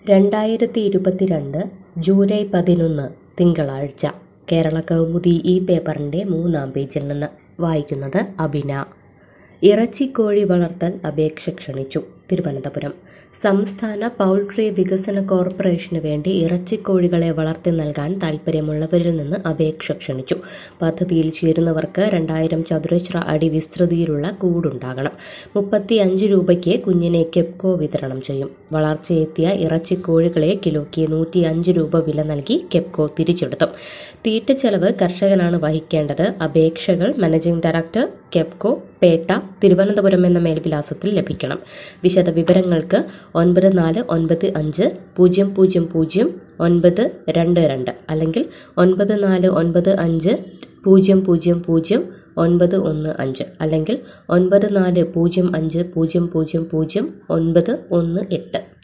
രണ്ടായിരത്തി ഇരുപത്തിരണ്ട് ജൂലൈ പതിനൊന്ന് തിങ്കളാഴ്ച കേരള കൗമുദി ഈ പേപ്പറിൻ്റെ മൂന്നാം പേജിൽ നിന്ന് വായിക്കുന്നത് അബിന ഇറച്ചിക്കോഴി വളർത്തൽ അപേക്ഷ ക്ഷണിച്ചു തിരുവനന്തപുരം സംസ്ഥാന പൗൾട്രി വികസന കോർപ്പറേഷന് വേണ്ടി ഇറച്ചിക്കോഴികളെ വളർത്തി നൽകാൻ താൽപ്പര്യമുള്ളവരിൽ നിന്ന് അപേക്ഷ ക്ഷണിച്ചു പദ്ധതിയിൽ ചേരുന്നവർക്ക് രണ്ടായിരം ചതുരശ്ര അടി വിസ്തൃതിയിലുള്ള കൂടുണ്ടാകണം മുപ്പത്തി അഞ്ച് രൂപയ്ക്ക് കുഞ്ഞിനെ കെപ്കോ വിതരണം ചെയ്യും വളർച്ചയെത്തിയ ഇറച്ചിക്കോഴികളെ കിലോയ്ക്ക് നൂറ്റി അഞ്ച് രൂപ വില നൽകി കെപ്കോ തിരിച്ചെടുത്തും തീറ്റ ചെലവ് കർഷകനാണ് വഹിക്കേണ്ടത് അപേക്ഷകൾ മാനേജിംഗ് ഡയറക്ടർ കെപ്കോ പേട്ട തിരുവനന്തപുരം എന്ന മേൽവിലാസത്തിൽ ലഭിക്കണം വിശദ വിവരങ്ങൾക്ക് ഒൻപത് നാല് ഒൻപത് അഞ്ച് പൂജ്യം പൂജ്യം പൂജ്യം ഒൻപത് രണ്ട് രണ്ട് അല്ലെങ്കിൽ ഒൻപത് നാല് ഒൻപത് അഞ്ച് പൂജ്യം പൂജ്യം പൂജ്യം ഒൻപത് ഒന്ന് അഞ്ച് അല്ലെങ്കിൽ ഒൻപത് നാല് പൂജ്യം അഞ്ച് പൂജ്യം പൂജ്യം പൂജ്യം ഒൻപത് ഒന്ന് എട്ട്